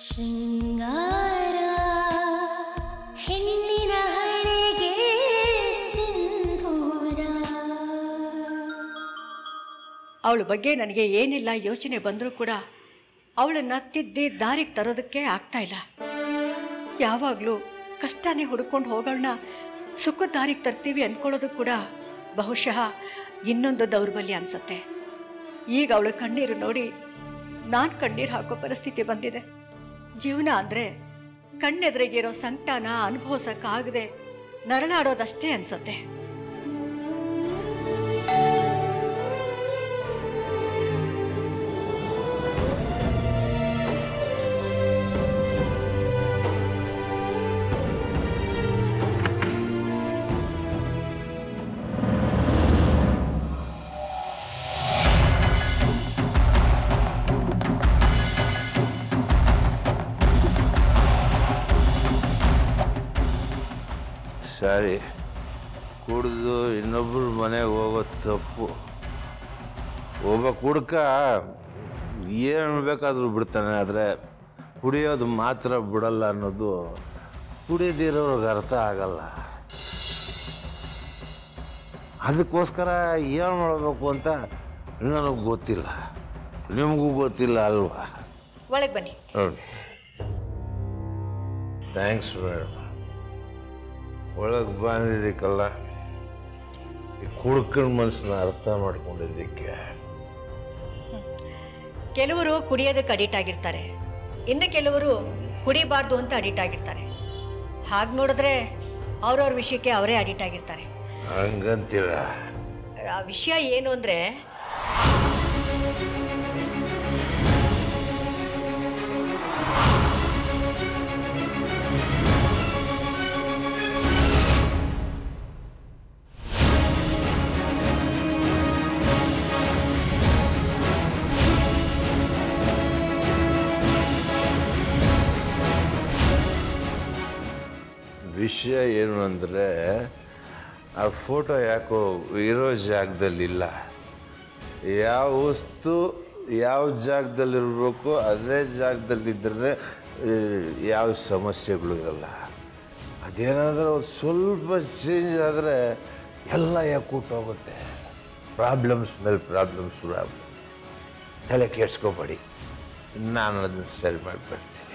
ಶೃಂಗಾರ ಹೆಣ್ಣಿನ ಹಣೆಗೆ ಸಿಂಧೂರ ಅವಳ ಬಗ್ಗೆ ನನಗೆ ಏನಿಲ್ಲ ಯೋಚನೆ ಬಂದರೂ ಕೂಡ ಅವಳನ್ನು ತಿದ್ದಿ ದಾರಿಗೆ ತರೋದಕ್ಕೆ ಆಗ್ತಾ ಇಲ್ಲ ಯಾವಾಗಲೂ ಕಷ್ಟನೇ ಹುಡ್ಕೊಂಡು ಹೋಗೋಣ ಸುಖದ ದಾರಿಗೆ ತರ್ತೀವಿ ಅಂದ್ಕೊಳ್ಳೋದು ಕೂಡ ಬಹುಶಃ ಇನ್ನೊಂದು ದೌರ್ಬಲ್ಯ ಅನ್ಸುತ್ತೆ ಈಗ ಅವಳ ಕಣ್ಣೀರು ನೋಡಿ ನಾನು ಕಣ್ಣೀರು ಹಾಕೋ ಪರಿಸ್ಥಿತಿ ಬಂದಿದೆ ಜೀವನ ಅಂದರೆ ಕಣ್ಣೆದುರಿಗಿರೋ ಸಂಕಟನ ಅನುಭವಿಸೋಕ್ಕಾಗದೆ ನರಳಾಡೋದಷ್ಟೇ ಅನ್ಸುತ್ತೆ ಸರಿ ಕುಡಿದು ಇನ್ನೊಬ್ಬರ ಮನೆಗೆ ಹೋಗೋ ತಪ್ಪು ಒಬ್ಬ ಕುಡ್ಕ ಏನು ಬೇಕಾದರೂ ಬಿಡ್ತಾನೆ ಆದರೆ ಕುಡಿಯೋದು ಮಾತ್ರ ಬಿಡಲ್ಲ ಅನ್ನೋದು ಕುಡಿದಿರೋರ್ಗೆ ಅರ್ಥ ಆಗಲ್ಲ ಅದಕ್ಕೋಸ್ಕರ ಏನು ಮಾಡಬೇಕು ಅಂತ ನನಗೆ ಗೊತ್ತಿಲ್ಲ ನಿಮಗೂ ಗೊತ್ತಿಲ್ಲ ಅಲ್ವಾ ಒಳಗೆ ಬನ್ನಿ ನೋಡಿ ಥ್ಯಾಂಕ್ಸ್ ಮೇಡಮ್ ಒಳಗೆ ಬಂದಿದ್ದಕ್ಕಲ್ಲ ಈ ಕುಡ್ಕನ ಮನಸ್ಸನ್ನ ಅರ್ಥ ಮಾಡ್ಕೊಂಡಿದ್ದಕ್ಕೆ ಕೆಲವರು ಕುಡಿಯೋದಕ್ಕೆ ಅಡಿಟ್ ಆಗಿರ್ತಾರೆ ಇನ್ನು ಕೆಲವರು ಕುಡಿಬಾರ್ದು ಅಂತ ಅಡಿಟ್ ಆಗಿರ್ತಾರೆ ಹಾಗೆ ನೋಡಿದ್ರೆ ಅವ್ರವ್ರ ವಿಷಯಕ್ಕೆ ಅವರೇ ಅಡಿಟ್ ಆಗಿರ್ತಾರೆ ಹಂಗಂತೀರ ಆ ವಿಷಯ ಏನು ಅಂದರೆ ವಿಷಯ ಏನು ಅಂದರೆ ಆ ಫೋಟೋ ಯಾಕೋ ಇರೋ ಜಾಗದಲ್ಲಿಲ್ಲ ಯಾವ ವಸ್ತು ಯಾವ ಜಾಗದಲ್ಲಿರ್ಬೇಕು ಅದೇ ಜಾಗದಲ್ಲಿದ್ದರೆ ಯಾವ ಸಮಸ್ಯೆಗಳು ಇರಲ್ಲ ಅದೇನಾದರೂ ಒಂದು ಸ್ವಲ್ಪ ಚೇಂಜ್ ಆದರೆ ಎಲ್ಲ ಯಾಕೂಟೋಗುತ್ತೆ ಪ್ರಾಬ್ಲಮ್ಸ್ ಮೇಲೆ ಪ್ರಾಬ್ಲಮ್ಸ್ ಪ್ರಾಬ್ಲಮ್ ತಲೆ ಕೆಡ್ಸ್ಕೊಬೇಡಿ ನಾನು ಅದನ್ನು ಸರಿ ಮಾಡಿಬಿಡ್ತೀನಿ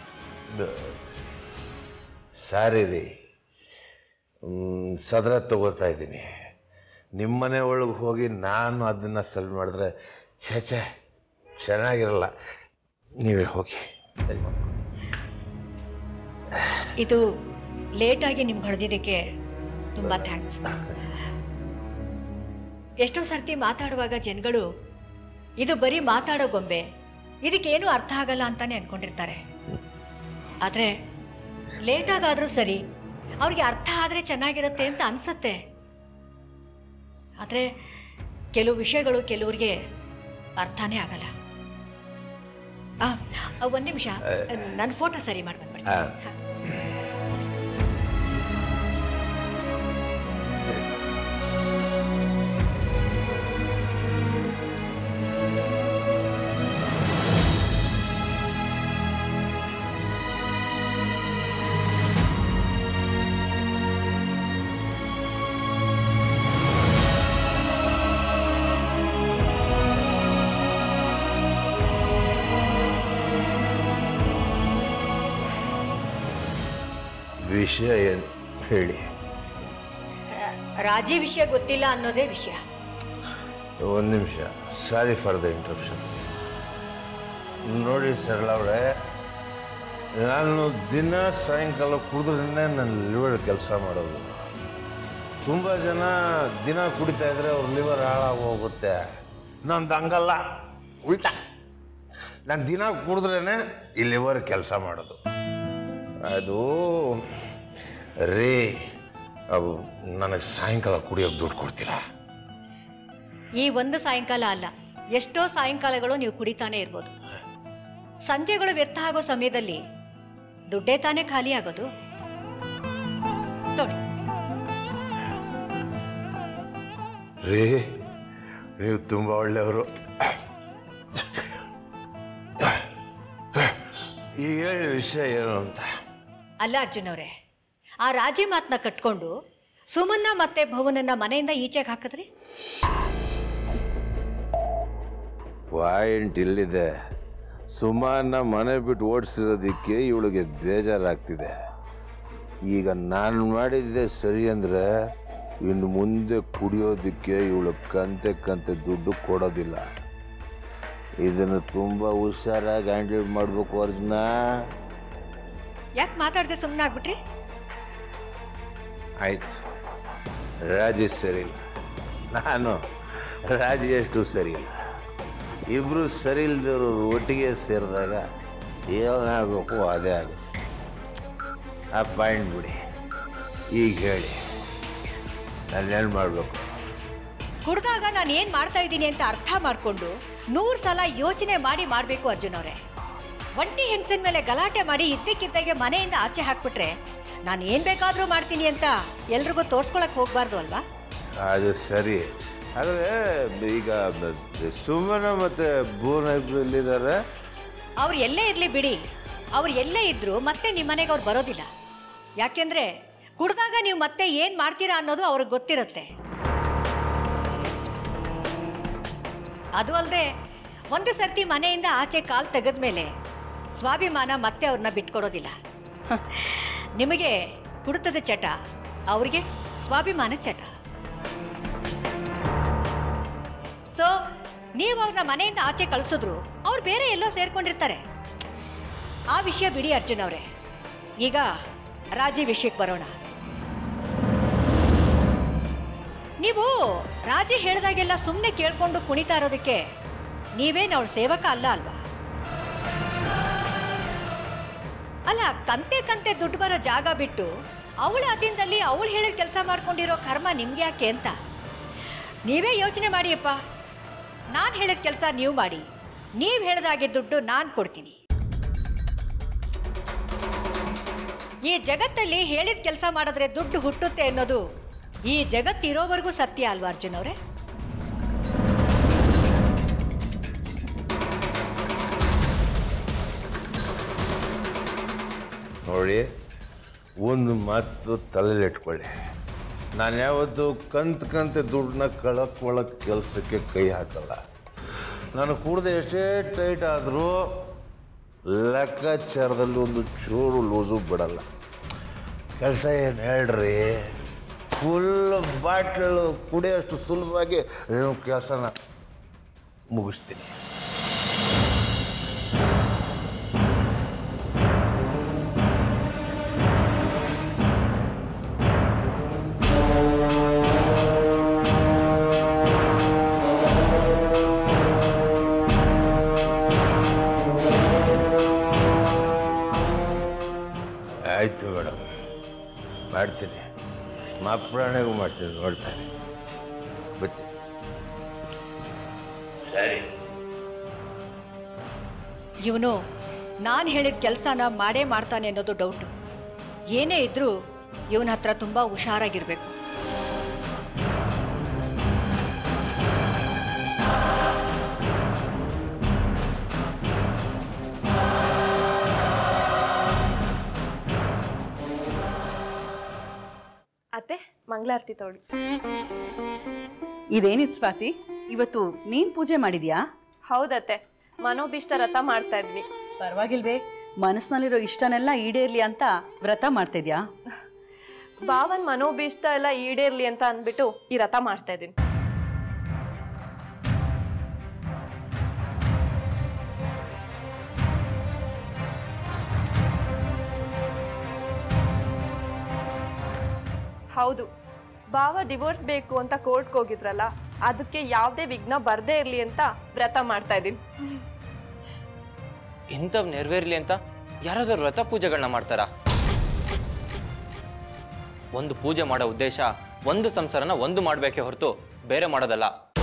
ಸಾರಿ ರೀ ಮ್, ಸದರ ತಗೋತಾ ಇದ್ದೀನಿ ನಿಮ್ಮನೆ ಒಳಗೆ ಹೋಗಿ ನಾನು ಅದನ್ನು ಸರಿ ಮಾಡಿದ್ರೆ ಛೇ ಛೇ ಚೆನ್ನಾಗಿರಲ್ಲ ನೀವೇ ಹೋಗಿ ಸರಿ ಮಾಡ್ಕೊಳ್ಳಿ ಇದು ಲೇಟಾಗಿ ನಿಮ್ಗೆ ಹೊಡೆದಿದ್ದಕ್ಕೆ ತುಂಬ ಥ್ಯಾಂಕ್ಸ್ ಎಷ್ಟೋ ಸರ್ತಿ ಮಾತಾಡುವಾಗ ಜನಗಳು ಇದು ಬರೀ ಮಾತಾಡೋ ಗೊಂಬೆ ಇದಕ್ಕೇನು ಅರ್ಥ ಆಗಲ್ಲ ಅಂತಾನೆ ಅನ್ಕೊಂಡಿರ್ತಾರೆ ಆದರೆ ಲೇಟಾಗಾದರೂ ಸರಿ ಅವ್ರಿಗೆ ಅರ್ಥ ಆದರೆ ಚೆನ್ನಾಗಿರುತ್ತೆ ಅಂತ ಅನ್ಸತ್ತೆ ಆದರೆ ಕೆಲವು ವಿಷಯಗಳು ಕೆಲವ್ರಿಗೆ ಅರ್ಥನೇ ಆಗಲ್ಲ ಆ, ಆ, ಒಂದ್ ನಿಮಿಷ ನನ್ನ ಫೋಟೋ ಸರಿ ಮಾಡಿ ಬಂದ್ಬಿಡ್ತೀನಿ ಆ. ಹಾ. ವಿಷಯ ಏನು ಹೇಳಿ ರಾಜಿ ವಿಷಯ ಗೊತ್ತಿಲ್ಲ ಅನ್ನೋದೇ ವಿಷಯ ಒಂದು ನಿಮಿಷ ಸಾರಿ ಫಾರ್ ದ ಇಂಟ್ರಪ್ಷನ್ ನೋಡಿ ಸರಳ ಅವರೇ ನಾನು ದಿನ ಸಾಯಂಕಾಲ ಕುಡಿದ್ರೇ ನನ್ನ ಲಿವರ್ ಕೆಲಸ ಮಾಡೋದು ತುಂಬ ಜನ ದಿನ ಕುಡಿತಾ ಇದ್ರೆ ಅವ್ರ ಲಿವರ್ ಹಾಳಾಗಿ ಹೋಗುತ್ತೆ ನಂದು ಹಂಗಲ್ಲ ಉಲ್ಟಾ ನಾನು ದಿನ ಕುಡಿದ್ರೇ ಈ ಲಿವರ್ ಕೆಲಸ ಮಾಡೋದು ಅದು ರೇ ಅವು ನನಗೆ ಸಾಯಂಕಾಲ ಕುಡಿಯೋಕೆ ದುಡ್ಡು ಕೊಡ್ತೀರಾ ಈ ಒಂದು ಸಾಯಂಕಾಲ ಅಲ್ಲ ಎಷ್ಟೋ ಸಾಯಂಕಾಲಗಳು ನೀವು ಕುಡಿತಾನೆ ಇರ್ಬೋದು ಸಂಜೆಗಳು ವ್ಯರ್ಥ ಆಗೋ ಸಮಯದಲ್ಲಿ ದುಡ್ಡೇ ತಾನೇ ಖಾಲಿ ಆಗೋದು ತೊಳಿ ರೀ ನೀವು ತುಂಬ ಒಳ್ಳೆಯವರು ಈಗ ಹೇಳಿ ವಿಷಯ ಏನು ಅಂತ ಅಲ್ಲ ಅರ್ಜುನ್ ಅವರೇ ಆ ರಾಜಿ ಮಾತನ್ನ ಕಟ್ಕೊಂಡು ಸುಮನ್ನ ಮತ್ತೆ ಭುವನನ್ನ ಮನೆಯಿಂದ ಈಚೆಗೆ ಹಾಕಿದ್ರಿ ಪಾಯಿಂಟ್ ಇಲ್ಲಿದೆ ಸುಮಾನ ಮನೆ ಬಿಟ್ಟು ಓಡಿಸಿರೋದಕ್ಕೆ ಇವಳಿಗೆ ಬೇಜಾರಾಗ್ತಿದೆ ಈಗ ನಾನು ಮಾಡಿದ್ದೆ ಸರಿ ಅಂದರೆ ಇನ್ನು ಮುಂದೆ ಕುಡಿಯೋದಕ್ಕೆ ಇವಳು ಕಂತೆ ಕಂತೆ ದುಡ್ಡು ಕೊಡೋದಿಲ್ಲ ಇದನ್ನು ತುಂಬ ಹುಷಾರಾಗಿ ಹ್ಯಾಂಡಲ್ ಮಾಡಬೇಕು ಅರ್ಜುನ ಯಾಕೆ ಮಾತಾಡದೆ ಸುಮ್ಮನೆ ಆಗ್ಬಿಟ್ರಿ ಆಯ್ತು ರಾಜಿ ಸರಿ ಇಲ್ಲ ನಾನು ರಾಜಿ ಅಷ್ಟು ಸರಿ ಇಲ್ಲ ಇಬ್ಬರು ಸರಿ ಇಲ್ದವರು ಒಟ್ಟಿಗೆ ಸೇರಿದಾಗ ಏನಾಗಬೇಕು ಅದೇ ಆಗುತ್ತೆ ಆ ಪಾಯಿಂಟ್ ಬಿಡಿ ಈಗ ಹೇಳಿ ನಾನೇನು ಮಾಡಬೇಕು ಕುಡ್ದಾಗ ನಾನು ಏನು ಮಾಡ್ತಾ ಇದ್ದೀನಿ ಅಂತ ಅರ್ಥ ಮಾಡಿಕೊಂಡು ನೂರು ಸಲ ಯೋಚನೆ ಮಾಡಿ ಮಾಡಬೇಕು ಅರ್ಜುನ್ ಅವರೇ ಒಂಟಿ ಹೆಂಗಸಿನ ಮೇಲೆ ಗಲಾಟೆ ಮಾಡಿ ಇದ್ದಕ್ಕಿದ್ದಾಗೆ ಮನೆಯಿಂದ ಆಚೆ ಹಾಕ್ಬಿಟ್ರೆ ನಾನು ಏನು ಬೇಕಾದರೂ ಮಾಡ್ತೀನಿ ಅಂತ ಎಲ್ರಿಗೂ ತೋರ್ಸ್ಕೊಳಕ್ ಹೋಗ್ಬಾರ್ದು ಅಲ್ವಾ ಅದು ಸರಿ ಆದರೆ ಈಗ ಸುಮ್ಮನೆ ಮತ್ತು ಭೂನ ಇಬ್ರು ಎಲ್ಲಿದ್ದಾರೆ ಅವ್ರು ಎಲ್ಲೇ ಇರಲಿ ಬಿಡಿ ಅವ್ರು ಎಲ್ಲೇ ಇದ್ರು ಮತ್ತೆ ನಿಮ್ಮ ಮನೆಗೆ ಅವ್ರು ಬರೋದಿಲ್ಲ ಯಾಕೆಂದ್ರೆ ಕುಡ್ದಾಗ ನೀವು ಮತ್ತೆ ಏನು ಮಾಡ್ತೀರಾ ಅನ್ನೋದು ಅವ್ರಿಗೆ ಗೊತ್ತಿರುತ್ತೆ ಅದು ಅಲ್ಲದೆ ಒಂದು ಸರ್ತಿ ಮನೆಯಿಂದ ಆಚೆ ಕಾಲು ತೆಗೆದ್ಮೇಲೆ ಸ್ವಾಭಿಮಾನ ಮತ್ತೆ ಅವ್ರನ್ನ ಬಿಟ್ಕೊಡೋದಿಲ್ಲ ಹ, ನಿಮಗೆ ಕುಡಿತದ ಚಟ ಅವ್ರಿಗೆ ಸ್ವಾಭಿಮಾನ ಚಟ ಸೊ ನೀವು ಅವ್ರನ್ನ ಮನೆಯಿಂದ ಆಚೆ ಕಳಿಸಿದ್ರು ಅವ್ರು ಬೇರೆ ಎಲ್ಲೋ ಸೇರ್ಕೊಂಡಿರ್ತಾರೆ ಆ ವಿಷಯ ಬಿಡಿ ಅರ್ಜುನ್ ಅವರೇ ಈಗ ರಾಜಿ ವಿಷಯಕ್ಕೆ ಬರೋಣ ನೀವು ರಾಜಿ ಹೇಳಿದಾಗೆಲ್ಲ ಸುಮ್ಮನೆ ಕೇಳ್ಕೊಂಡು ಕುಣಿತಾ ಇರೋದಕ್ಕೆ ನೀವೇನು ಅವಳ ಸೇವಕ ಅಲ್ಲ ಅಲ್ವಾ ಅಲ್ಲ ಕಂತೆ ಕಂತೆ ದುಡ್ಡು ಬರೋ ಜಾಗ ಬಿಟ್ಟು ಅವಳ ಅಧೀನದಲ್ಲಿ ಅವಳು ಹೇಳಿದ ಕೆಲಸ ಮಾಡ್ಕೊಂಡಿರೋ ಕರ್ಮ ನಿಮ್ಗೆ ಯಾಕೆ ಅಂತ ನೀವೇ ಯೋಚನೆ ಮಾಡಿಯಪ್ಪ ನಾನು ಹೇಳಿದ ಕೆಲಸ ನೀವು ಮಾಡಿ ನೀವು ಹೇಳಿದಾಗೆ ದುಡ್ಡು ನಾನು ಕೊಡ್ತೀನಿ ಈ ಜಗತ್ತಲ್ಲಿ ಹೇಳಿದ ಕೆಲಸ ಮಾಡಿದ್ರೆ ದುಡ್ಡು ಹುಟ್ಟುತ್ತೆ ಅನ್ನೋದು ಈ ಜಗತ್ತಿರೋವರೆಗೂ ಸತ್ಯ ಅಲ್ವಾ ಅರ್ಜುನ್ ಅವರೇ ನೋಡಿ ಒಂದು ಮಾತು ತಲೆಯಲ್ಲಿ ಇಟ್ಕೊಳ್ಳಿ ನಾನು ಯಾವತ್ತು ಕಂತು ಕಂತೆ ದುಡ್ಡನ್ನ ಕಳ್ಕೊಳ್ಳೋಕೆ ಕೆಲಸಕ್ಕೆ ಕೈ ಹಾಕಲ್ಲ ನಾನು ಕುಡ್ದು ಎಷ್ಟೇ ಟೈಟ್ ಆದರೂ ಲೆಕ್ಕಾಚಾರದಲ್ಲಿ ಒಂದು ಚೂರು ಲೂಸು ಬಿಡಲ್ಲ ಕೆಲಸ ಏನು ಹೇಳ್ರಿ ಫುಲ್ ಬಾಟ್ಲು ಕುಡಿಯೋಷ್ಟು ಸುಲಭವಾಗಿ ನೀವು ಕೆಲಸನ ಮುಗಿಸ್ತೀನಿ ಆಯಿತು ಮೇಡಮ್ ಮಾಡ್ತೀನಿ ಮಾಪ್ರಾಣಿಗೂ ಮಾಡ್ತೀನಿ ನೋಡ್ತಾನೆ ಬರ್ತೀನಿ ಸರಿ ಇವನು ನಾನು ಹೇಳಿದ ಕೆಲಸನ ಮಾಡೇ ಮಾಡ್ತಾನೆ ಅನ್ನೋದು ಡೌಟು ಏನೇ ಇದ್ರೂ ಇವನ ಹತ್ರ ತುಂಬ ಹುಷಾರಾಗಿರ್ಬೇಕು ಅತ್ತೆ ಮಂಗಳಾರತಿ ತಗೊಳ್ಳಿ ಇದೇನಿದ್ ಸ್ವಾತಿ ಇವತ್ತು ನೀನ್ ಪೂಜೆ ಮಾಡಿದ್ಯಾ ಹೌದತ್ತೆ ಮನೋಭೀಷ್ಟ ರಥ ಮಾಡ್ತಾ ಇದ್ವಿ ಪರವಾಗಿಲ್ವೇ ಮನಸ್ಸಿನಲ್ಲಿರೋ ಇಷ್ಟನೆಲ್ಲ ಈಡೇರ್ಲಿ ಅಂತ ವ್ರತ ಮಾಡ್ತಿದ್ಯಾ ಭಾವನ್ ಮನೋಭೀಷ್ಟ ಎಲ್ಲ ಈಡೇರ್ಲಿ ಅಂತ ಅಂದ್ಬಿಟ್ಟು ಈ ರಥ ಮಾಡ್ತಾ ಇದ್ದೀನಿ ಹೌದು ಭಾವ ಡಿವೋರ್ಸ್ ಬೇಕು ಅಂತ ಕೋರ್ಟ್ಗೆ ಹೋಗಿದ್ರಲ್ಲ ಅದಕ್ಕೆ ಯಾವುದೇ ವಿಘ್ನ ಬರ್ದೇ ಇರಲಿ ಅಂತ ವ್ರತ ಮಾಡ್ತಾ ಇದ್ದೀನಿ ಇಂಥವ್ ನೆರವೇರ್ಲಿ ಅಂತ ಯಾರಾದ್ರೂ ವ್ರತ ಪೂಜೆಗಳನ್ನ ಮಾಡ್ತಾರಾ ಒಂದು ಪೂಜೆ ಮಾಡೋ ಉದ್ದೇಶ ಒಂದು ಸಂಸಾರನ ಒಂದು ಮಾಡಬೇಕೇ ಹೊರತು ಬೇರೆ ಮಾಡೋದಲ್ಲ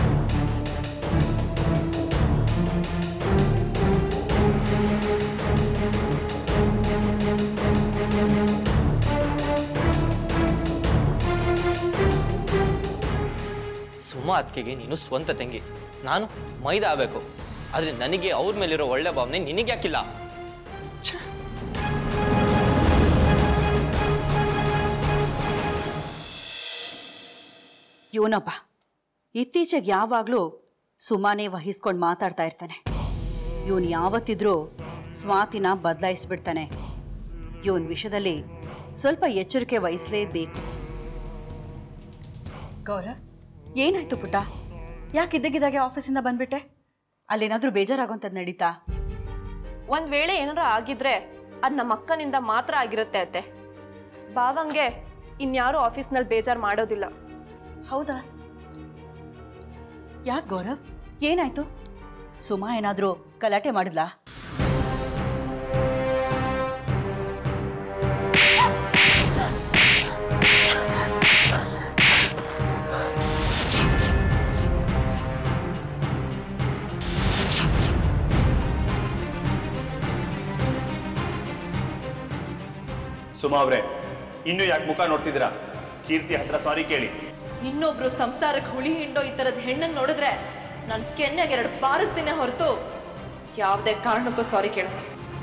ಸುಮ ಅತ್ತಿಗೆಗೆ ನೀನು ಸ್ವಂತ ತಂಗಿ ನಾನು ಮೈದಾ ಆಗಬೇಕು ಆದ್ರೆ ನನಗೆ ಅವ್ರ ಮೇಲಿರೋ ಒಳ್ಳೆ ಭಾವನೆ ನಿನಗೆ ಯಾಕಿಲ್ಲ ಛೆ ಇವನೊಬ್ಬ ಇತ್ತೀಚೆಗೆ ಯಾವಾಗಲೂ ಸುಮಾನೇ ವಹಿಸ್ಕೊಂಡು ಮಾತಾಡ್ತಾ ಇರ್ತಾನೆ ಇವನು ಯಾವತ್ತಿದ್ರೂ ಸ್ವಾತಿನ ಬದಲಾಯಿಸ್ಬಿಡ್ತಾನೆ ಇವನ್ ವಿಷಯದಲ್ಲಿ ಸ್ವಲ್ಪ ಎಚ್ಚರಿಕೆ ವಹಿಸಲೇಬೇಕು ಗೌರವ್ ಏನಾಯ್ತು ಪುಟ್ಟ ಯಾಕೆ ಇದ್ದಕ್ಕಿದ್ದಾಗೆ ಆಫೀಸಿಂದ ಬಂದ್ಬಿಟ್ಟೆ ಅಲ್ಲೇನಾದ್ರೂ ಬೇಜಾರಾಗೋಂಥದ್ದು ನಡೀತಾ ಒಂದ್ ವೇಳೆ ಏನಾರ ಆಗಿದ್ರೆ ಅದ್ ನಮ್ಮ ಅಕ್ಕನಿಂದ ಮಾತ್ರ ಆಗಿರುತ್ತೆ ಅತ್ತೆ ಬಾವಂಗೆ ಇನ್ಯಾರು ಆಫೀಸ್ನಲ್ಲಿ ಬೇಜಾರ್ ಮಾಡೋದಿಲ್ಲ ಹೌದಾ ಯಾಕೆ ಗೌರವ್ ಏನಾಯ್ತು ಸುಮಾ ಏನಾದರೂ ಗಲಾಟೆ ಮಾಡಿದ್ಲಾ ಸುಮಾ ಅವ್ರೆ ಇನ್ನೂ ಯಾಕೆ ಮುಖ ನೋಡ್ತಿದ್ದೀರಾ ಕೀರ್ತಿ ಹತ್ರ ಸಾರಿ ಕೇಳಿ ಇನ್ನೊಬ್ರು ಸಂಸಾರಕ್ಕೆ ಹುಳಿ ಹಿಂಡೋ ಈ ತರದ ಹೆಣ್ಣನ್ ನೋಡಿದ್ರೆ ನಾನು ಕೆನ್ನೆಗೆ ಎರಡು ಬಾರಿಸ್ತೀನಿ ಹೊರತು ಯಾವುದೇ ಕಾರಣಕ್ಕೂ ಸಾರಿ ಕೇಳಲ್ಲ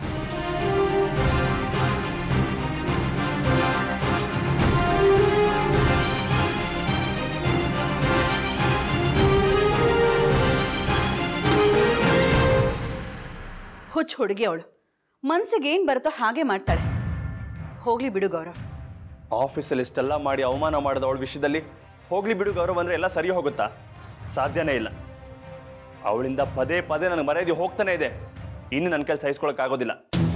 ಹುಚ್ಚು ಹುಡುಗಿ ಅವಳು ಮನ್ಸಿಗೆ ಏನು ಬರುತ್ತೋ ಹಾಗೆ ಮಾಡ್ತಾಳೆ ಹೋಗ್ಲಿ ಬಿಡು ಗೌರವ್ ಆಫೀಸಲ್ಲಿ ಇಷ್ಟೆಲ್ಲ ಮಾಡಿ ಅವಮಾನ ಮಾಡಿದ ಅವಳ ವಿಷಯದಲ್ಲಿ ಹೋಗ್ಲಿ ಬಿಡು ಗೌರವ್ ಅಂದ್ರೆ ಎಲ್ಲ ಸರಿ ಹೋಗುತ್ತಾ ಸಾಧ್ಯನೇ ಇಲ್ಲ ಅವಳಿಂದ ಪದೇ ಪದೇ ನನಗೆ ಮರ್ಯಾದೆ ಹೋಗ್ತಾನೆ ಇದೆ ಇನ್ನು ನನ್ನ ಕೈಲಿ ಸಹಿಸ್ಕೊಳಕ್ಕಾಗೋದಿಲ್ಲ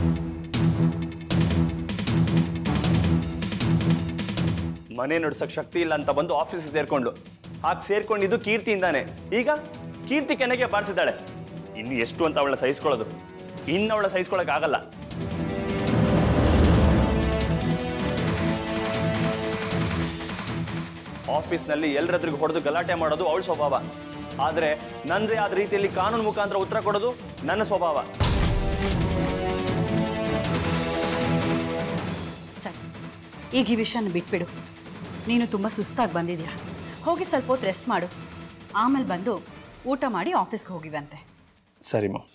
ಮನೆ ನಡ್ಸಕ್ ಶಕ್ತಿ ಇಲ್ಲ ಅಂತ ಬಂದು ಆಫೀಸಿಗೆ ಸೇರ್ಕೊಂಡು ಹಾಗೆ ಸೇರ್ಕೊಂಡಿದ್ದು ಕೀರ್ತಿಯಿಂದಾನೆ ಈಗ ಕೀರ್ತಿ ಕೆನೆಗೆ ಬಾರಿಸಿದ್ದಾಳೆ ಇನ್ನು ಎಷ್ಟು ಅಂತ ಅವಳನ್ನ ಸಹಿಸ್ಕೊಳ್ಳೋದು ಇನ್ನು ಅವಳ ಸಹಿಸ್ಕೊಳಕ್ ಆಗಲ್ಲ ಆಫೀಸ್ನಲ್ಲಿ ಎಲ್ಲರದ್ರಿಗೆ ಹೊಡೆದು ಗಲಾಟೆ ಮಾಡೋದು ಅವಳ ಸ್ವಭಾವ ಆದರೆ ನಂದೇ ಆದ ರೀತಿಯಲ್ಲಿ ಕಾನೂನು ಮುಖಾಂತರ ಉತ್ತರ ಕೊಡೋದು ನನ್ನ ಸ್ವಭಾವ ಸರಿ ಈಗ ಈ ವಿಷಯನ ಬಿಟ್ಬಿಡು ನೀನು ತುಂಬ ಸುಸ್ತಾಗಿ ಬಂದಿದ್ಯಾ ಹೋಗಿ ಸ್ವಲ್ಪ ಹೊತ್ತು ರೆಸ್ಟ್ ಮಾಡು ಆಮೇಲೆ ಬಂದು ಊಟ ಮಾಡಿ ಆಫೀಸ್ಗೆ ಹೋಗಿವಂತೆ ಸರಿ ಮಾ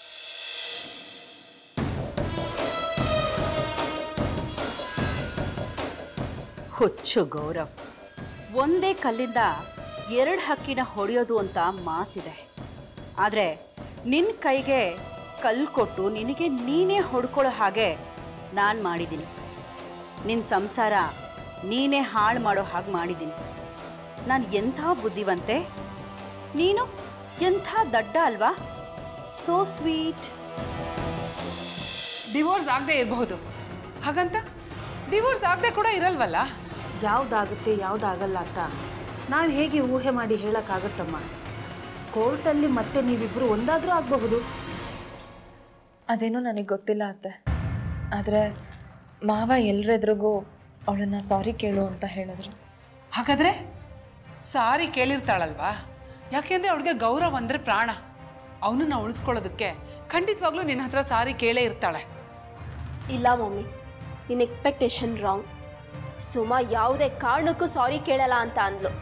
ಹುಚ್ಚು ಗೌರವ್ ಒಂದೇ ಕಲ್ಲಿಂದ ಎರಡು ಹಕ್ಕಿನ ಹೊಡೆಯೋದು ಅಂತ ಮಾತಿದೆ ಆದರೆ ನಿನ್ನ ಕೈಗೆ ಕಲ್ಲು ಕೊಟ್ಟು ನಿನಗೆ ನೀನೇ ಹೊಡ್ಕೊಳ್ಳೋ ಹಾಗೆ ನಾನು ಮಾಡಿದ್ದೀನಿ ನಿನ್ನ ಸಂಸಾರ ನೀನೇ ಹಾಳು ಮಾಡೋ ಹಾಗೆ ಮಾಡಿದ್ದೀನಿ ನಾನು ಎಂಥ ಬುದ್ಧಿವಂತೆ ನೀನು ಎಂಥ ದಡ್ಡ ಅಲ್ವಾ ಸೋ ಸ್ವೀಟ್ ಡಿವೋರ್ಸ್ ಆಗದೆ ಇರಬಹುದು ಹಾಗಂತ ಡಿವೋರ್ಸ್ ಆಗದೆ ಕೂಡ ಇರಲ್ವಲ್ಲ ಯಾವುದಾಗುತ್ತೆ ಯಾವುದಾಗಲ್ಲ ಅಂತ ನಾವು ಹೇಗೆ ಊಹೆ ಮಾಡಿ ಹೇಳೋಕ್ಕಾಗುತ್ತಮ್ಮ ಕೋರ್ಟಲ್ಲಿ ಮತ್ತೆ ನೀವಿಬ್ಬರು ಒಂದಾದರೂ ಆಗಬಹುದು ಅದೇನೋ ನನಗೆ ಗೊತ್ತಿಲ್ಲ ಅತ್ತೆ ಆದರೆ ಮಾವ ಎಲ್ರೆದ್ರಿಗೂ ಅವಳನ್ನ ಸಾರಿ ಕೇಳು ಅಂತ ಹೇಳಿದ್ರು ಹಾಗಾದ್ರೆ ಸಾರಿ ಕೇಳಿರ್ತಾಳಲ್ವಾ ಯಾಕೆಂದ್ರೆ ಅವಳಿಗೆ ಗೌರವ ಅಂದ್ರೆ ಪ್ರಾಣ ಅವನನ್ನ ಉಳಿಸ್ಕೊಳ್ಳೋದಕ್ಕೆ ಖಂಡಿತವಾಗ್ಲೂ ನಿನ್ನ ಹತ್ರ ಸಾರಿ ಕೇಳೇ ಇರ್ತಾಳೆ ಇಲ್ಲ ಮಮ್ಮಿ ನಿನ್ನ ಎಕ್ಸ್ಪೆಕ್ಟೇಷನ್ ರಾಂಗ್ ಸುಮಾ ಯಾವುದೇ ಕಾರಣಕ್ಕೂ ಸಾರಿ ಕೇಳಲ್ಲ ಅಂತ ಅಂದ್ಲು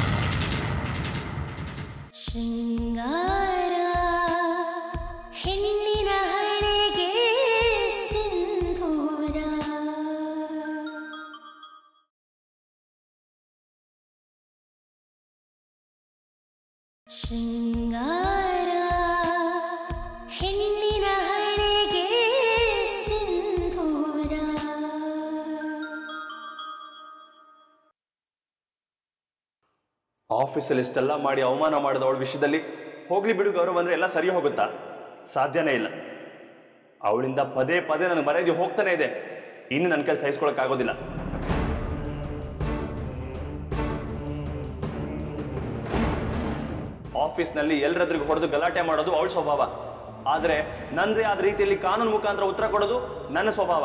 ಶೃಂಗಾರ ಹೆಣ್ಣಿನ ಹಣೆಗೆ ಸಿಂಧೂರ ಶೃಂಗಾರ ಹೆಣ್ಣಿನ ಹಣೆಗೆ ಸಿಂಧೂರ ಆಫೀಸಲ್ಲಿ ಇಷ್ಟೆಲ್ಲ ಮಾಡಿ ಅವಮಾನ ಮಾಡಿದ ಅವಳ ವಿಷಯದಲ್ಲಿ ಹೋಗ್ಲಿ ಬಿಡು ಗೌರವ್ ಅಂದ್ರೆ ಎಲ್ಲ ಸರಿ ಹೋಗುತ್ತಾ ಸಾಧ್ಯನೇ ಇಲ್ಲ ಅವಳಿಂದ ಪದೇ ಪದೇ ನನಗೆ ಮರ್ಯಾದೆ ಹೋಗ್ತಾನೆ ಇದೆ ಇನ್ನು ನನ್ನ ಕೈಲಿ ಸಹಿಸ್ಕೊಳಕ್ಕಾಗೋದಿಲ್ಲ ಆಫೀಸ್ನಲ್ಲಿ ಎಲ್ಲರದ್ರಿಗೆ ಹೊಡೆದು ಗಲಾಟೆ ಮಾಡೋದು ಅವಳ ಸ್ವಭಾವ ಆದರೆ ನಂದೇ ಆದ ರೀತಿಯಲ್ಲಿ ಕಾನೂನು ಮುಖಾಂತರ ಉತ್ತರ ಕೊಡೋದು ನನ್ನ ಸ್ವಭಾವ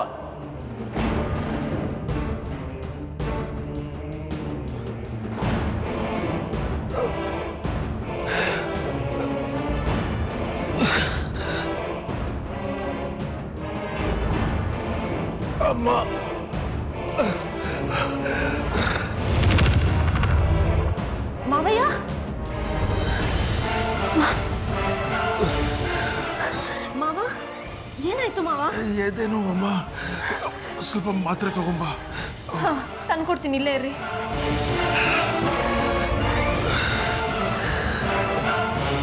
ಮಾವಯ್ಯ ಮಾವ ಏನಾಯ್ತು ಮಾವ ಎದೇನು ಅಮ್ಮ ಸ್ವಲ್ಪ ಮಾತ್ರೆ ತಗೊಂಬ ತಂದ್ಕೊಡ್ತೀನಿ ಇಲ್ಲೇ ಇರ್ರಿ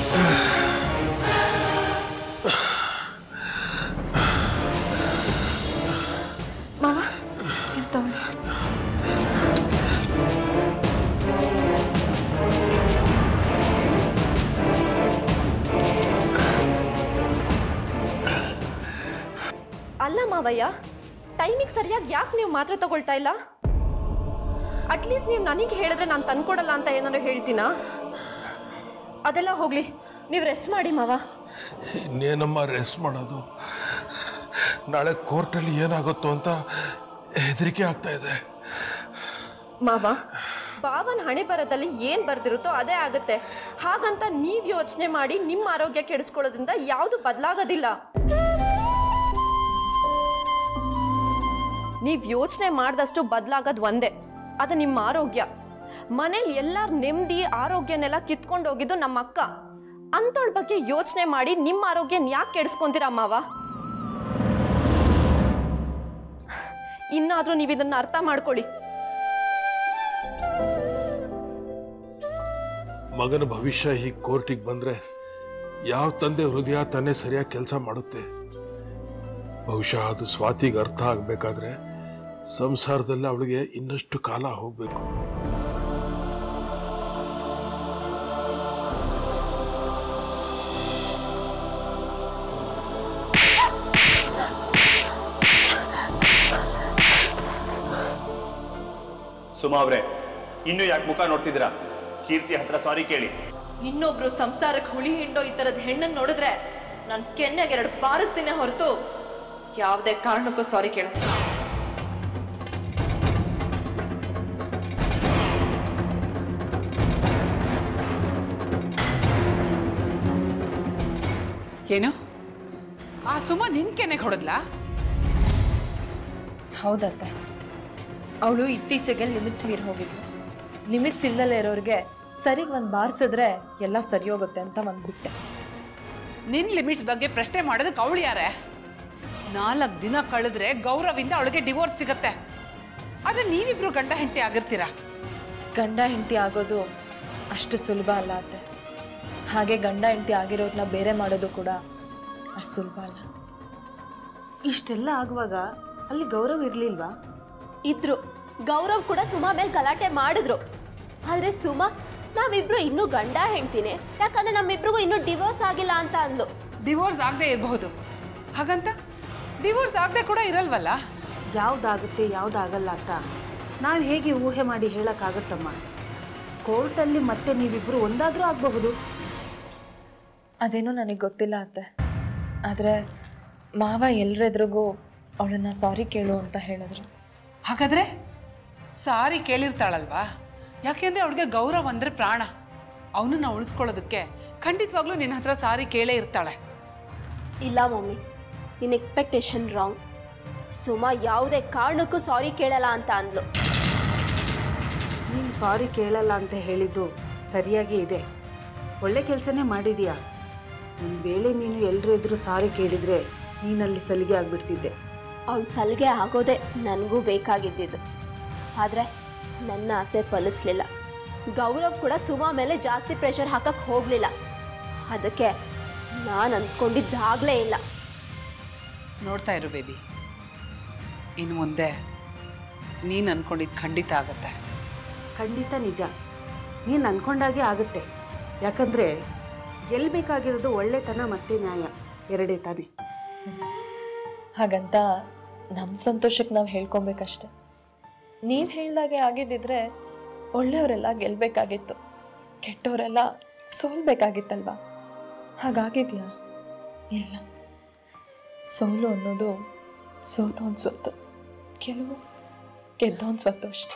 ಮಾವ ಇರ್ತಾವಳೆ ಅಲ್ಲ ಮಾವಯ್ಯ ಟೈಮಿಗೆ ಸರಿಯಾಗಿ ಯಾಕೆ ನೀವು ಮಾತ್ರೆ ತಗೊಳ್ತಾ ಇಲ್ಲ ಅಟ್ಲೀಸ್ಟ್ ನೀವು ನನಗೆ ಹೇಳಿದ್ರೆ ನಾನು ತಂದ್ಕೊಡಲ್ಲ ಅಂತ ಏನಾದ್ರು ಹೇಳ್ತೀನಾ ಅದೆಲ್ಲ ಹೋಗ್ಲಿ ನೀವು ರೆಸ್ಟ್ ಮಾಡಿ ಮಾವ ಇನ್ನೇನಮ್ಮ ರೆಸ್ಟ್ ಮಾಡೋದು ನಾಳೆ ಕೋರ್ಟಲ್ಲಿ ಏನಾಗುತ್ತೋ ಅಂತ ಹೆದರಿಕೆ ಆಗ್ತಾ ಇದೆ ಮಾವ ಬಾವನ್ ಹಣೆ ಬರದಲ್ಲಿ ಏನ್ ಬರ್ದಿರುತ್ತೋ ಅದೇ ಆಗುತ್ತೆ ಹಾಗಂತ ನೀವ್ ಯೋಚನೆ ಮಾಡಿ ನಿಮ್ಮ ಆರೋಗ್ಯ ಕೆಡಿಸ್ಕೊಳ್ಳೋದ್ರಿಂದ ಯಾವುದು ಬದಲಾಗೋದಿಲ್ಲ ನೀವ್ ಯೋಚನೆ ಮಾಡ್ದಷ್ಟು ಬದಲಾಗೋದು ಒಂದೇ ಅದು ನಿಮ್ಮ ಆರೋಗ್ಯ ಮನೇಲಿ ಎಲ್ಲಾರ ನೆಮ್ಮದಿ ಆರೋಗ್ಯನೆಲ್ಲ ಕಿತ್ಕೊಂಡು ಹೋಗಿದ್ದು ನಮ್ಮ ಅಕ್ಕ ಅಂತವಳ ಬಗ್ಗೆ ಯೋಚನೆ ಮಾಡಿ ನಿಮ್ಮ ಆರೋಗ್ಯನ ಯಾಕೆ ಕೆಡಿಸ್ಕೊಂತೀರ ಮಾವ ಇನ್ನಾದ್ರೂ ನೀವು ಇದನ್ನ ಅರ್ಥ ಮಾಡ್ಕೊಳ್ಳಿ ಮಗನ ಭವಿಷ್ಯ ಹೀಗೆ ಕೋರ್ಟಿಗೆ ಬಂದ್ರೆ ಯಾವ ತಂದೆ ಹೃದಯ ತಾನೇ ಸರಿಯಾಗಿ ಕೆಲಸ ಮಾಡುತ್ತೆ ಬಹುಶಃ ಅದು ಸ್ವಾತಿಗೆ ಅರ್ಥ ಆಗಬೇಕಾದ್ರೆ ಸಂಸಾರದಲ್ಲಿ ಅವಳಿಗೆ ಇನ್ನಷ್ಟು ಕಾಲ ಹೋಗಬೇಕು ಸುಮಾ ಅವ್ರೆ ಇನ್ನೂ ಯಾಕೆ ಮುಖ ನೋಡ್ತಿದ್ದೀರಾ ಕೀರ್ತಿ ಹತ್ರ ಸಾರಿ ಕೇಳಿ ಇನ್ನೊಬ್ರು ಸಂಸಾರಕ್ಕೆ ಹುಳಿ ಹಿಂಡೋ ಈ ತರದ ಹೆಣ್ಣನ್ ನೋಡಿದ್ರೆ ನಾನು ಕೆನ್ನೆಗೆ ಎರಡು ಬಾರಿಸ್ತೀನಿ ಹೊರತು ಯಾವುದೇ ಕಾರಣಕ್ಕೂ ಸಾರಿ ಕೇಳ ಏನು ಆ ಸುಮ ನಿನ್ ಕೆನೆಗೆ ಹೊಡೆದ್ಲಾ ಹೌದತ್ತೆ ಅವಳು ಇತ್ತೀಚೆಗೆ ಲಿಮಿಟ್ಸ್ ಮೀರಿ ಹೋಗಿದ್ಲು ಲಿಮಿಟ್ಸ್ ಇಲ್ಲದೆ ಇರೋರಿಗೆ ಸರಿಗೆ ಒಂದು ಬಾರಿಸಿದ್ರೆ ಎಲ್ಲ ಸರಿ ಹೋಗುತ್ತೆ ಅಂತ ಒಂದು ಬಿಟ್ಟೆ ನಿನ್ ಲಿಮಿಟ್ಸ್ ಬಗ್ಗೆ ಪ್ರಶ್ನೆ ಮಾಡೋದಕ್ಕೆ ಅವಳು ಯಾರೇ ನಾಲ್ಕು ದಿನ ಕಳೆದ್ರೆ ಗೌರವಿಂದ ಅವಳಿಗೆ ಡಿವೋರ್ಸ್ ಸಿಗತ್ತೆ ಆದ್ರೆ ನೀವಿಬ್ರು ಗಂಡ ಹೆಂಡತಿ ಆಗಿರ್ತೀರಾ ಗಂಡ ಹೆಂಡತಿ ಆಗೋದು ಅಷ್ಟು ಸುಲಭ ಅಲ್ಲ ಅತ್ತೆ ಹಾಗೆ ಗಂಡ ಹೆಂಡತಿ ಆಗಿರೋದನ್ನ ಬೇರೆ ಮಾಡೋದು ಕೂಡ ಅಷ್ಟು ಸುಲಭ ಅಲ್ಲ ಇಷ್ಟೆಲ್ಲ ಆಗುವಾಗ ಅಲ್ಲಿ ಗೌರವ್ ಇರ್ಲಿಲ್ವಾ ಇದ್ರು ಗೌರವ್ ಕೂಡ ಸುಮಾ ಮೇಲೆ ಗಲಾಟೆ ಮಾಡಿದ್ರು ಆದ್ರೆ ಸುಮಾ ನಾವಿಬ್ರು ಇನ್ನೂ ಗಂಡ ಹೆಂಡ್ತೀನಿ ಯಾಕಂದ್ರೆ ನಮ್ಮಿಬ್ರಿಗೂ ಇನ್ನೂ ಡಿವೋರ್ಸ್ ಆಗಿಲ್ಲ ಅಂತ ಅಂದ್ಲು ಡಿವೋರ್ಸ್ ಆಗದೆ ಇರಬಹುದು ಹಾಗಂತ ಡಿವೋರ್ಸ್ ಆಗದೆ ಕೂಡ ಇರಲ್ವಲ್ಲ ಯಾವ್ದಾಗುತ್ತೆ ಯಾವ್ದಾಗಲ್ಲ ಅಂತ ನಾವು ಹೇಗೆ ಊಹೆ ಮಾಡಿ ಹೇಳಕ್ಕಾಗತ್ತಮ್ಮ ಕೋರ್ಟಲ್ಲಿ ಮತ್ತೆ ನೀವಿಬ್ರು ಒಂದಾದ್ರೂ ಆಗಬಹುದು ಅದೇನೋ ನನಗೆ ಗೊತ್ತಿಲ್ಲ ಅತ್ತೆ ಆದರೆ ಮಾವ ಎಲ್ರೆದ್ರಿಗೂ ಅವಳನ್ನ ಸಾರಿ ಕೇಳು ಅಂತ ಹೇಳಿದ್ರು ಹಾಗಾದ್ರೆ ಸಾರಿ ಕೇಳಿರ್ತಾಳಲ್ವಾ ಯಾಕೆಂದ್ರೆ ಅವಳಿಗೆ ಗೌರವ್ ಅಂದ್ರೆ ಪ್ರಾಣ ಅವನನ್ನ ಉಳಿಸ್ಕೊಳ್ಳೋದಕ್ಕೆ ಖಂಡಿತವಾಗ್ಲೂ ನಿನ್ನ ಹತ್ರ ಸಾರಿ ಕೇಳೇ ಇರ್ತಾಳೆ ಇಲ್ಲ ಮಮ್ಮಿ ನಿನ್ನ ಎಕ್ಸ್ಪೆಕ್ಟೇಷನ್ ರಾಂಗ್ ಸುಮಾ ಯಾವುದೇ ಕಾರಣಕ್ಕೂ ಸಾರಿ ಕೇಳಲ್ಲ ಅಂತ ಅಂದ್ಲು ನೀನು ಸಾರಿ ಕೇಳಲ್ಲ ಅಂತ ಹೇಳಿದ್ದು ಸರಿಯಾಗಿ ಇದೆ ಒಳ್ಳೆ ಕೆಲಸನೇ ಮಾಡಿದೀಯಾ ಒಂದು ವೇಳೆ ನೀನು ಎಲ್ಲರೂ ಎದುರು ಸಾರಿ ಕೇಳಿದ್ರೆ ನೀನಲ್ಲಿ ಸಲಿಗೆ ಆಗ್ಬಿಡ್ತಿದ್ದೆ ಅವಳು ಸಲಿಗೆ ಆಗೋದೇ ನನಗೂ ಬೇಕಾಗಿದ್ದಿದ್ದು ಆದರೆ ನನ್ನ ಆಸೆ ಫಲಿಸ್ಲಿಲ್ಲ ಗೌರವ್ ಕೂಡ ಸುಮಾ ಮೇಲೆ ಜಾಸ್ತಿ ಪ್ರೆಷರ್ ಹಾಕಕ್ಕೆ ಹೋಗಲಿಲ್ಲ ಅದಕ್ಕೆ ನಾನು ಅಂದ್ಕೊಂಡಿದ್ದಾಗಲೇ ಇಲ್ಲ ನೋಡ್ತಾ ಇರು ಬೇಬಿ ಇನ್ನು ಮುಂದೆ ನೀನು ಅನ್ಕೊಂಡಿದ್ದು ಖಂಡಿತ ಆಗತ್ತೆ ಖಂಡಿತ ನಿಜ ನೀನು ಅನ್ಕೊಂಡಾಗೆ ಆಗುತ್ತೆ ಯಾಕಂದರೆ ಗೆಲ್ಲಬೇಕಾಗಿರೋದು ಒಳ್ಳೆತನ ಮತ್ತು ನ್ಯಾಯ ಎರಡೇ ತಾನೇ ಹಾಗಂತ ನಮ್ಮ ಸಂತೋಷಕ್ಕೆ ನಾವು ಹೇಳ್ಕೊಬೇಕಷ್ಟೆ ನೀವು ಹೇಳ್ದಾಗೆ ಆಗಿದ್ದಿದ್ರೆ ಒಳ್ಳೆಯವರೆಲ್ಲ ಗೆಲ್ಬೇಕಾಗಿತ್ತು ಕೆಟ್ಟವರೆಲ್ಲ ಸೋಲ್ಬೇಕಾಗಿತ್ತಲ್ವಾ ಹಾಗಾಗಿದ್ಯಾ ಇಲ್ಲ ಸೋಲು ಅನ್ನೋದು ಸೋತೋನ್ ಸ್ವತ್ತು ಕೆಲವು ಗೆದ್ದೋನ್ ಸ್ವತ್ತು ಅಷ್ಟೆ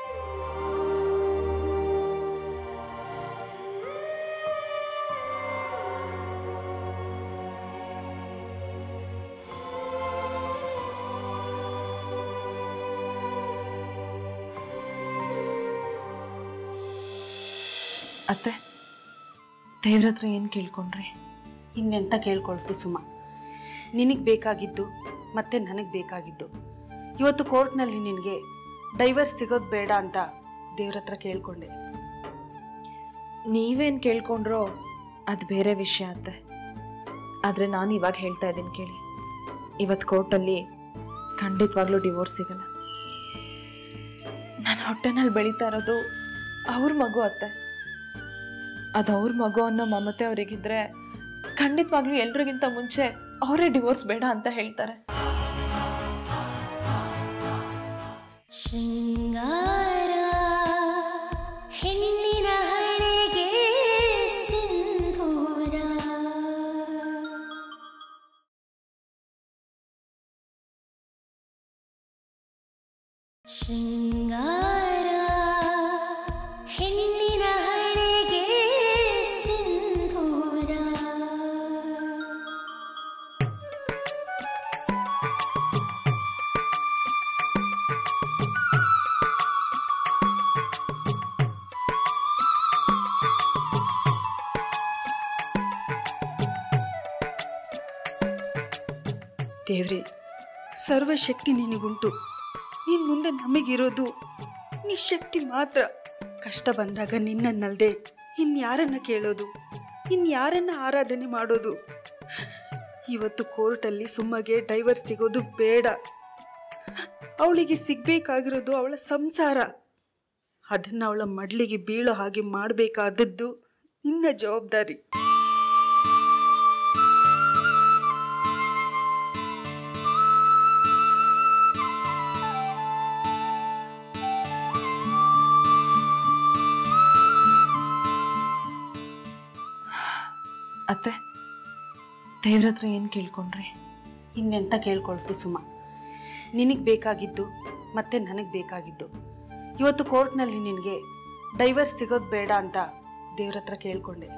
ಅತ್ತೆ ದೇವ್ರ ಹತ್ರ ಏನು ಕೇಳ್ಕೊಂಡ್ರಿ ಇನ್ನೆಂತ ಕೇಳ್ಕೊಳ್ತು ಸುಮ ನಿನಗೆ ಬೇಕಾಗಿದ್ದು ಮತ್ತೆ ನನಗೆ ಬೇಕಾಗಿದ್ದು ಇವತ್ತು ಕೋರ್ಟ್ನಲ್ಲಿ ನಿನಗೆ ಡೈವರ್ಸ್ ಸಿಗೋದು ಬೇಡ ಅಂತ ದೇವ್ರ ಹತ್ರ ಕೇಳ್ಕೊಂಡೆ ನೀವೇನು ಕೇಳ್ಕೊಂಡ್ರೋ ಅದು ಬೇರೆ ವಿಷಯ ಅತ್ತೆ ಆದರೆ ನಾನು ಇವಾಗ ಹೇಳ್ತಾ ಇದ್ದೀನಿ ಕೇಳಿ ಇವತ್ತು ಕೋರ್ಟಲ್ಲಿ ಖಂಡಿತವಾಗ್ಲೂ ಡಿವೋರ್ಸ್ ಸಿಗಲ್ಲ ನನ್ನ ಹೊಟ್ಟೆನಲ್ಲಿ ಬೆಳೀತಾ ಇರೋದು ಅವ್ರ ಮಗು ಅತ್ತೆ ಅದು ಅವ್ರ ಮಗು ಅನ್ನೋ ಮಮತೆ ಅವರಿಗಿದ್ರೆ ಖಂಡಿತವಾಗ್ಲೂ ಎಲ್ರಿಗಿಂತ ಮುಂಚೆ ಅವರೇ ಡಿವೋರ್ಸ್ ಬೇಡ ಅಂತ ಹೇಳ್ತಾರೆ ಶೃಂಗಾರ ಹೆಣ್ಣಿನ ಹಣೆಗೆ ಸಿಂಧೂರ ಶೃಂಗಾರ ಹೆಣ್ಣಿನ ಹಣೆಗೆ ಸಿಂಧೂರ ದೇವ್ರೆ ಸರ್ವಶಕ್ತಿ ನಿನಗುಂಟು ನೀನು ಮುಂದೆ ನಮಗಿರೋದು ನಿಶಕ್ತಿ ಮಾತ್ರ ಕಷ್ಟ ಬಂದಾಗ ನಿನ್ನನ್ನಲ್ದೆ ಇನ್ಯಾರನ್ನ ಕೇಳೋದು ಇನ್ಯಾರನ್ನ ಆರಾಧನೆ ಮಾಡೋದು ಇವತ್ತು ಕೋರ್ಟಲ್ಲಿ ಸುಮ್ಮಗೆ ಡೈವರ್ಸ್ ಸಿಗೋದು ಬೇಡ ಅವಳಿಗೆ ಸಿಗ್ಬೇಕಾಗಿರೋದು ಅವಳ ಸಂಸಾರ ಅದನ್ನು ಅವಳ ಮಡ್ಲಿಗೆ ಬೀಳೋ ಹಾಗೆ ಮಾಡಬೇಕಾದದ್ದು ನಿನ್ನ ಜವಾಬ್ದಾರಿ ಅತ್ತೆ ದೇವ್ರ ಹತ್ರ ಏನು ಕೇಳ್ಕೊಂಡ್ರಿ ಇನ್ನೆಂತ ಕೇಳ್ಕೊಳ್ತು ಸುಮ ನಿನಗೆ ಬೇಕಾಗಿದ್ದು ಮತ್ತೆ ನನಗೆ ಬೇಕಾಗಿದ್ದು ಇವತ್ತು ಕೋರ್ಟ್ನಲ್ಲಿ ನಿನಗೆ ಡೈವರ್ಸ್ ಸಿಗೋದು ಬೇಡ ಅಂತ ದೇವ್ರ ಹತ್ರ ಕೇಳ್ಕೊಂಡೆ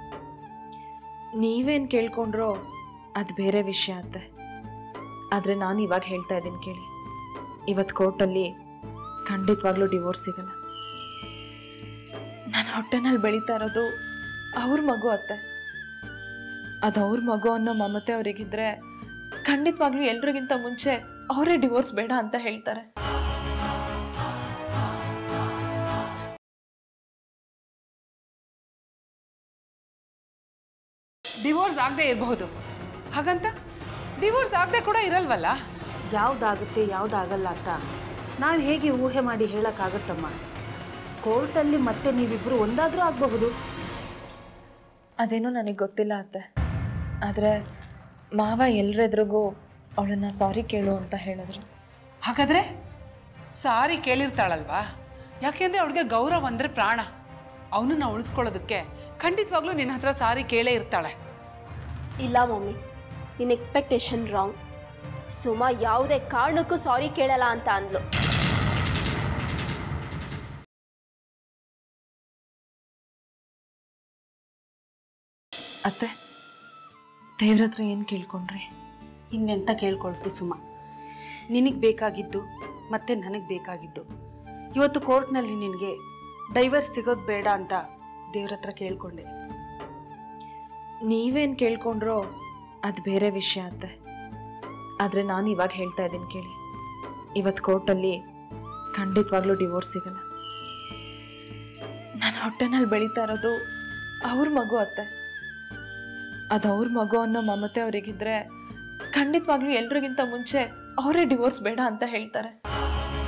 ನೀವೇನು ಕೇಳ್ಕೊಂಡ್ರೋ ಅದು ಬೇರೆ ವಿಷಯ ಅತ್ತೆ ಆದರೆ ನಾನು ಇವಾಗ ಹೇಳ್ತಾ ಇದ್ದೀನಿ ಕೇಳಿ ಇವತ್ತು ಕೋರ್ಟಲ್ಲಿ ಖಂಡಿತವಾಗ್ಲೂ ಡಿವೋರ್ಸ್ ಸಿಗಲ್ಲ ನನ್ನ ಹೊಟ್ಟೆನಲ್ಲಿ ಬೆಳೀತಾ ಇರೋದು ಅವ್ರ ಮಗು ಅತ್ತೆ ಅದು ಅವ್ರ ಮಗು ಅನ್ನೋ ಮಮತೆ ಅವರಿಗಿದ್ರೆ ಖಂಡಿತವಾಗ್ಲೂ ಎಲ್ರಿಗಿಂತ ಮುಂಚೆ ಅವರೇ ಡಿವೋರ್ಸ್ ಬೇಡ ಅಂತ ಹೇಳ್ತಾರೆ ಡಿವೋರ್ಸ್ ಆಗದೆ ಇರಬಹುದು ಹಾಗಂತ ಡಿವೋರ್ಸ್ ಆಗದೆ ಕೂಡ ಇರಲ್ವಲ್ಲ ಯಾವುದಾಗುತ್ತೆ ಯಾವುದಾಗಲ್ಲ ಅಂತ ನಾವು ಹೇಗೆ ಊಹೆ ಮಾಡಿ ಹೇಳೋಕ್ಕಾಗತ್ತಮ್ಮ ಕೋರ್ಟಲ್ಲಿ ಮತ್ತೆ ನೀವಿಬ್ಬರು ಒಂದಾದರೂ ಆಗಬಹುದು ಅದೇನೋ ನನಗೆ ಗೊತ್ತಿಲ್ಲ ಅತ್ತೆ ಆದರೆ ಮಾವ ಎಲ್ರೆದ್ರಿಗೂ ಅವಳನ್ನ ಸಾರಿ ಕೇಳು ಅಂತ ಹೇಳಿದ್ರು ಹಾಗಾದ್ರೆ ಸಾರಿ ಕೇಳಿರ್ತಾಳಲ್ವಾ ಯಾಕೆಂದ್ರೆ ಅವಳಿಗೆ ಗೌರವ ಅಂದ್ರೆ ಪ್ರಾಣ ಅವನನ್ನ ಉಳಿಸ್ಕೊಳ್ಳೋದಕ್ಕೆ ಖಂಡಿತವಾಗ್ಲೂ ನಿನ್ನ ಹತ್ರ ಸಾರಿ ಕೇಳೇ ಇರ್ತಾಳೆ ಇಲ್ಲ ಮಮ್ಮಿ ನಿನ್ನ ಎಕ್ಸ್ಪೆಕ್ಟೇಷನ್ ರಾಂಗ್ ಸುಮಾ ಯಾವುದೇ ಕಾರಣಕ್ಕೂ ಸಾರಿ ಕೇಳಲ್ಲ ಅಂತ ಅಂದ್ಲು ಅತ್ತೆ ದೇವ್ರ ಹತ್ರ ಏನು ಕೇಳ್ಕೊಂಡ್ರಿ ಇನ್ನೆಂತ ಕೇಳ್ಕೊಳ್ತು ಸುಮ ನಿನಗೆ ಬೇಕಾಗಿದ್ದು ಮತ್ತೆ ನನಗೆ ಬೇಕಾಗಿದ್ದು ಇವತ್ತು ಕೋರ್ಟ್ನಲ್ಲಿ ನಿನಗೆ ಡೈವರ್ಸ್ ಸಿಗೋದು ಬೇಡ ಅಂತ ದೇವ್ರ ಹತ್ರ ಕೇಳ್ಕೊಂಡೆ ನೀವೇನು ಕೇಳ್ಕೊಂಡ್ರೋ ಅದು ಬೇರೆ ವಿಷಯ ಅತ್ತೆ ಆದರೆ ನಾನು ಇವಾಗ ಹೇಳ್ತಾ ಇದ್ದೀನಿ ಕೇಳಿ ಇವತ್ತು ಕೋರ್ಟಲ್ಲಿ ಖಂಡಿತವಾಗ್ಲೂ ಡಿವೋರ್ಸ್ ಸಿಗಲ್ಲ ನನ್ನ ಹೊಟ್ಟೆನಲ್ಲಿ ಬೆಳೀತಾ ಇರೋದು ಅವ್ರ ಮಗು ಅತ್ತೆ ಅದು ಅವ್ರ ಮಗು ಅನ್ನೋ ಮಮತೆ ಅವರಿಗಿದ್ರೆ ಖಂಡಿತವಾಗ್ಲೂ ಎಲ್ರಿಗಿಂತ ಮುಂಚೆ ಅವರೇ ಡಿವೋರ್ಸ್ ಬೇಡ ಅಂತ ಹೇಳ್ತಾರೆ